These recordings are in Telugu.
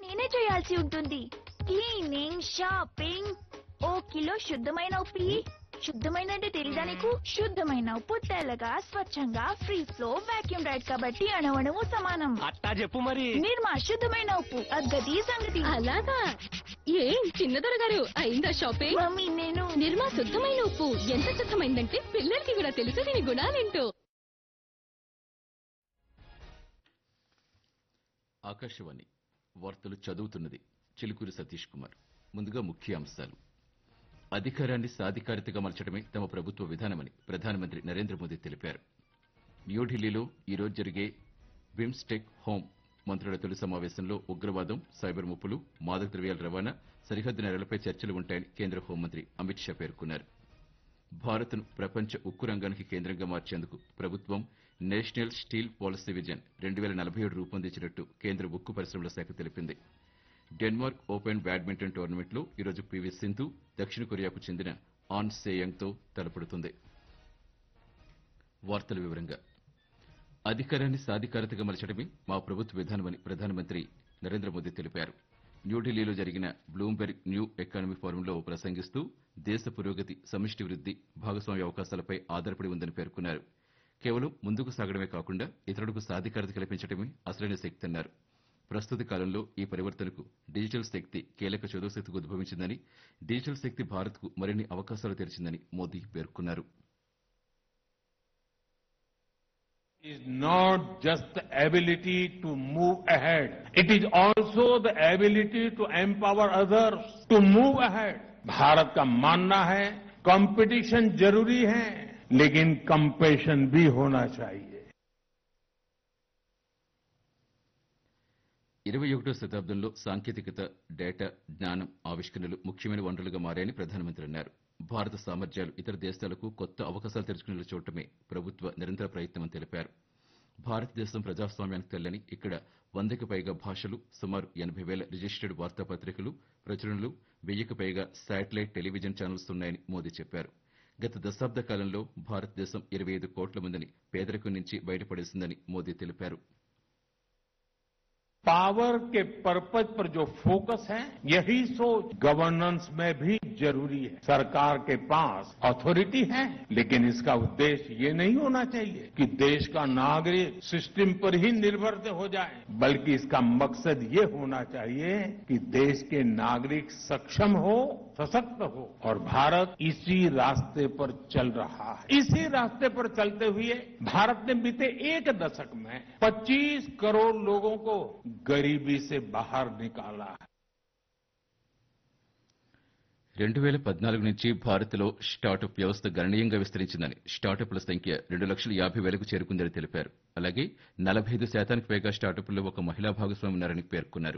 నేనే చేయాల్సి ఉంటుంది క్లీనింగ్ షాపింగ్ ఓ కిలో శుద్ధమైన ఉప్పు ఇయ్యి. శుద్ధమైన అంటే తెలీదా నీకు శుద్ధమైన ఉప్పు తెల్లగా స్వచ్ఛంగా ఫ్రీ ఫ్లో వాక్యూమ్ రైడ్ కాబట్టి అణవణము సమానం అట్టా చెప్పు మరి నిర్మా శుద్ధమైన ఉప్పు అగ్గది సంగతి అలాగా ఏం చిన్నదొర గారు అయిందా షాపింగ్ మమ్మీ నేను నిర్మా శుద్ధమైన ఉప్పు ఎంత శుద్ధమైందంటే పిల్లలకి కూడా తెలుసు దీని గుణాలేంటో ఆకాశవాణి వార్తలు చదువుతున్నది చిలుకూరి సతీష్ కుమార్ ముందుగా ముఖ్య అంశాలు అధికారాన్ని సాధికారితగా మలచడమే తమ ప్రభుత్వ విధానమని ప్రధానమంత్రి నరేంద్ర మోదీ తెలిపారు న్యూఢిల్లీలో ఈరోజు జరిగే బిమ్స్టెక్ హోం మంత్రుల తొలి సమావేశంలో ఉగ్రవాదం సైబర్ ముప్పులు మాదక ద్రవ్యాల రవాణా సరిహద్దు నేరలపై చర్చలు ఉంటాయని కేంద్ర హోంమంత్రి అమిత్ షా పేర్కొన్నారు భారత్ను ప్రపంచ ఉక్కు రంగానికి కేంద్రంగా మార్చేందుకు ప్రభుత్వం నేషనల్ స్టీల్ పాలసీ విజన్ రెండు వేల నలభై ఏడు రూపొందించినట్టు కేంద్ర ఉక్కు పరిశ్రమల శాఖ తెలిపింది డెన్మార్క్ ఓపెన్ బ్యాడ్మింటన్ టోర్నమెంట్లో ఈరోజు పివి సింధు దక్షిణ కొరియాకు చెందిన ఆన్ సేయంగ్తో తలపడుతుంది వార్తల వివరంగా అధికారాన్ని సాధికారతగా మలచడమే మా ప్రభుత్వ విధానమని ప్రధానమంత్రి నరేంద్ర మోదీ తెలిపారు న్యూఢిల్లీలో జరిగిన బ్లూంబెర్గ్ న్యూ ఎకానమీ ఫోరంలో ప్రసంగిస్తూ దేశ పురోగతి సమిష్టి వృద్ధి భాగస్వామ్య అవకాశాలపై ఆధారపడి ఉందని పేర్కొన్నారు కేవలం ముందుకు సాగడమే కాకుండా ఇతరులకు సాధికారత కల్పించడమే అసలైన శక్తి అన్నారు ప్రస్తుత కాలంలో ఈ పరివర్తనకు డిజిటల్ శక్తి కీలక చదువుశక్తికి ఉద్భవించిందని డిజిటల్ శక్తి భారత్కు మరిన్ని అవకాశాలు తెరిచిందని మోదీ పేర్కొన్నారు is not just the ability to move ahead. It is also the ability to empower others to move ahead. Bharat का मानना है कंपटीशन जरूरी है लेकिन कंपेशन भी होना चाहिए ఇరవై ఒకటో శతాబ్దంలో సాంకేతికత డేటా జ్ఞానం ఆవిష్కరణలు ముఖ్యమైన వనరులుగా మారాయని ప్రధానమంత్రి అన్నారు భారత సామర్థ్యాలు ఇతర దేశాలకు కొత్త అవకాశాలు తెరుచుకునేలా చూడటమే ప్రభుత్వ నిరంతర ప్రయత్నమని తెలిపారు భారతదేశం ప్రజాస్వామ్యానికి తెల్లని ఇక్కడ వందకి పైగా భాషలు సుమారు ఎనభై వేల రిజిస్టర్డ్ వార్తాపత్రికలు ప్రచురణలు వెయ్యికి పైగా శాటిలైట్ టెలివిజన్ ఛానల్స్ ఉన్నాయని మోదీ చెప్పారు గత దశాబ్ద కాలంలో భారతదేశం ఇరవై ఐదు కోట్ల మందిని పేదరికం నుంచి బయటపడేసిందని మోదీ తెలిపారు पावर के पर्पज पर जो फोकस है यही सोच गवर्नेंस में भी जरूरी है सरकार के पास अथॉरिटी है लेकिन इसका उद्देश्य ये नहीं होना चाहिए कि देश का नागरिक सिस्टम पर ही निर्भर हो जाए बल्कि इसका मकसद ये होना चाहिए कि देश के नागरिक सक्षम हो सशक्त हो और भारत इसी रास्ते पर चल रहा है इसी रास्ते पर चलते हुए भारत ने बीते एक दशक में 25 करोड़ लोगों को गरीबी से बाहर निकाला है రెండు వేల పద్నాలుగు నుంచి భారత్లో స్టార్టప్ వ్యవస్థ గణనీయంగా విస్తరించిందని స్టార్టప్ల సంఖ్య రెండు లక్షల యాభై వేలకు చేరుకుందని తెలిపారు అలాగే నలభై ఐదు శాతానికి పైగా స్టార్టప్ల్లో ఒక మహిళా భాగస్వామి ఉన్నారని పేర్కొన్నారు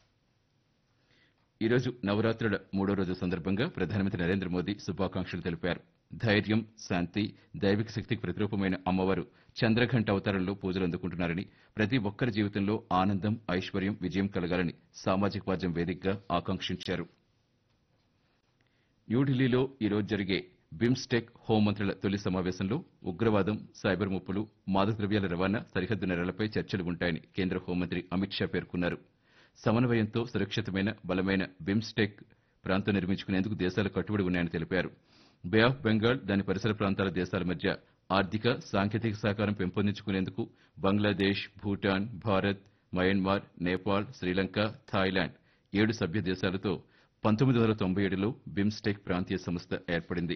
ఈ రోజు నవరాత్రుల మూడో రోజు సందర్భంగా ప్రధానమంత్రి నరేంద్ర మోదీ శుభాకాంక్షలు తెలిపారు ధైర్యం శాంతి దైవిక శక్తికి ప్రతిరూపమైన అమ్మవారు చంద్రఘంట అవతారంలో పూజలు అందుకుంటున్నారని ప్రతి ఒక్కరి జీవితంలో ఆనందం ఐశ్వర్యం విజయం కలగాలని సామాజిక వర్గం వేదికగా ఆకాంక్షించారు న్యూఢిల్లీలో ఈ రోజు జరిగే బిమ్స్టెక్ హోంమంత్రుల తొలి సమావేశంలో ఉగ్రవాదం సైబర్ ముప్పులు మాదక ద్రవ్యాల రవాణా సరిహద్దు నేరాలపై చర్చలు ఉంటాయని కేంద్ర హోంమంత్రి అమిత్ షా పేర్కొన్నారు సమన్వయంతో సురక్షితమైన బలమైన బిమ్స్టెక్ ప్రాంతం నిర్మించుకునేందుకు దేశాలు కట్టుబడి ఉన్నాయని తెలిపారు బే ఆఫ్ బెంగాల్ దాని పరిసర ప్రాంతాల దేశాల మధ్య ఆర్థిక సాంకేతిక సహకారం పెంపొందించుకునేందుకు బంగ్లాదేశ్ భూటాన్ భారత్ మయన్మార్ నేపాల్ శ్రీలంక థాయిలాండ్ ఏడు సభ్య దేశాలతో పంతొమ్మిది వందల తొంభై ఏడులో బిమ్స్టెక్ ప్రాంతీయ సంస్థ ఏర్పడింది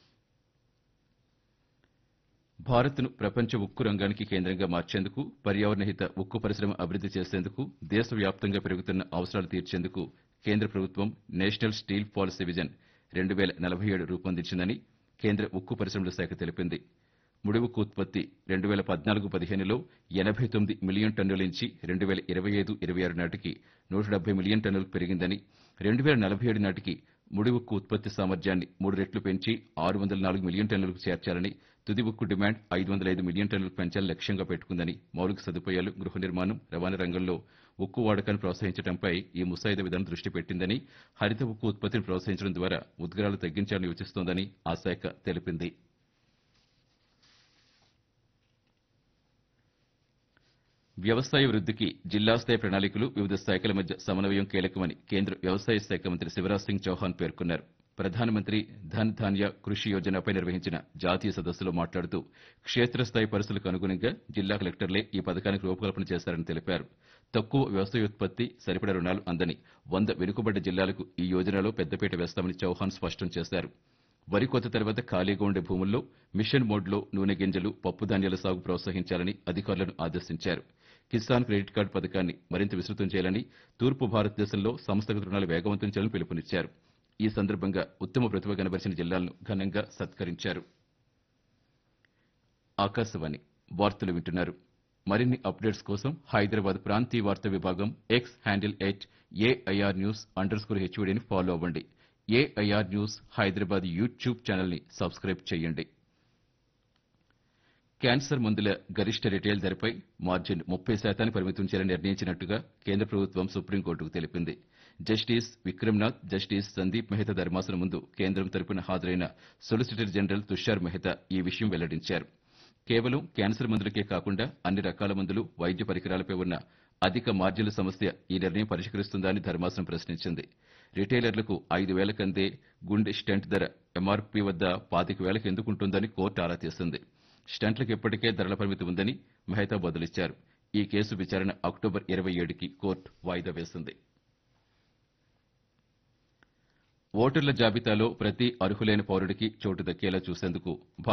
భారత్ను ప్రపంచ ఉక్కు రంగానికి కేంద్రంగా మార్చేందుకు పర్యావరణహిత ఉక్కు పరిశ్రమ అభివృద్ధి చేసేందుకు దేశవ్యాప్తంగా పెరుగుతున్న అవసరాలు తీర్చేందుకు కేంద్ర ప్రభుత్వం నేషనల్ స్టీల్ పాలసీ విజన్ రెండు వేల నలభై ఏడు రూపొందించిందని కేంద్ర ఉక్కు పరిశ్రమల శాఖ తెలిపింది ముడి ఉక్కు ఉత్పత్తి రెండు వేల పద్నాలుగు పదిహేనులో ఎనభై తొమ్మిది మిలియన్ టన్నుల నుంచి రెండు వేల ఇరవై ఐదు ఇరవై ఆరు నాటికి నూట డెబ్బై మిలియన్ టన్నులకు పెరిగిందని రెండు వేల నలభై ఏడు నాటికి ముడి ఉక్కు ఉత్పత్తి సామర్థ్యాన్ని మూడు రెట్లు పెంచి ఆరు వందల నాలుగు మిలియన్ టన్నులకు చేర్చాలని తుది ఉక్కు డిమాండ్ ఐదు వందల ఐదు మిలియన్ టన్నులకు పెంచాలని లక్ష్యంగా పెట్టుకుందని మౌలిక సదుపాయాలు గృహ నిర్మాణం రవాణా రంగంలో ఉక్కు వాడకాన్ని ప్రోత్సహించడంపై ఈ ముసాయిదా విధానం దృష్టి పెట్టిందని హరిత ఉక్కు ఉత్పత్తిని ప్రోత్సహించడం ద్వారా ఉద్గారాలు తగ్గించాలని యోచిస్తోందని ఆ శాఖ తెలిపింది వ్యవసాయ వృద్ధికి జిల్లా స్థాయి ప్రణాళికలు వివిధ శాఖల మధ్య సమన్వయం కీలకమని కేంద్ర వ్యవసాయ శాఖ మంత్రి శివరాజ్ సింగ్ చౌహాన్ పేర్కొన్నారు ప్రధానమంత్రి ధన్ ధాన్య కృషి యోజనపై నిర్వహించిన జాతీయ సదస్సులో మాట్లాడుతూ క్షేత్రస్థాయి పరిస్థితులకు అనుగుణంగా జిల్లా కలెక్టర్లే ఈ పథకానికి రూపకల్పన చేశారని తెలిపారు తక్కువ వ్యవసాయోత్పత్తి సరిపడా రుణాలు అందని వంద వెనుకబడ్డ జిల్లాలకు ఈ యోజనలో పెద్దపీట వేస్తామని చౌహాన్ స్పష్టం చేశారు వరి కోత తర్వాత ఖాళీగా ఉండే భూముల్లో మిషన్ మోడ్లో నూనె గింజలు పప్పు ధాన్యాల సాగు ప్రోత్సహించాలని అధికారులను ఆదేశించారు కిసాన్ క్రెడిట్ కార్డు పథకాన్ని మరింత విస్తృతం చేయాలని తూర్పు భారతదేశంలో సంస్థగత రుణాలు వేగవంతం చేయాలని పిలుపునిచ్చారు ఈ సందర్భంగా ఉత్తమ ప్రతిభ కనబరిచిన జిల్లాలను ఘనంగా సత్కరించారు ఆకాశవాణి వార్తలు వింటున్నారు మరిన్ని అప్డేట్స్ కోసం హైదరాబాద్ ప్రాంతీయ వార్తా విభాగం X handle at AIR news under score హెచ్ఓడిని ఫాలో అవ్వండి ఏఐఆర్ న్యూస్ హైదరాబాద్ యూట్యూబ్ ఛానల్ని సబ్స్క్రైబ్ చేయండి క్యాన్సర్ మందుల గరిష్ట రిటైల్ ధరపై మార్జిన్ ముప్పై శాతానికి పరిమితం చేయాలని నిర్ణయించినట్టుగా కేంద్ర ప్రభుత్వం సుప్రీంకోర్టుకు తెలిపింది జస్టిస్ విక్రమ్నాథ్ జస్టిస్ సందీప్ మెహతా ధర్మాసనం ముందు కేంద్రం తరపున హాజరైన సొలిసిటర్ జనరల్ తుషార్ మెహతా ఈ విషయం వెల్లడించారు కేవలం క్యాన్సర్ మందులకే కాకుండా అన్ని రకాల మందులు వైద్య పరికరాలపై ఉన్న అధిక మార్జిన్ల సమస్య ఈ నిర్ణయం పరిష్కరిస్తుందా అని ధర్మాసనం ప్రశ్నించింది రిటైలర్లకు ఐదు వేల కందే గుండె స్టెంట్ ధర ఎంఆర్పీ వద్ద పాతిక వేలకు ఎందుకుంటుందని కోర్టు ఆరా తీసింది స్టంట్లకు ఇప్పటికే ధరల పరిమితి ఉందని మెహతా బదులిచ్చారు ఈ కేసు విచారణ అక్టోబర్ ఇరవై ఏడుకి కోర్టు వాయిదా వేసింది ఓటర్ల జాబితాలో ప్రతి అర్హులైన పౌరుడికి చోటు దక్కేలా చూసేందుకు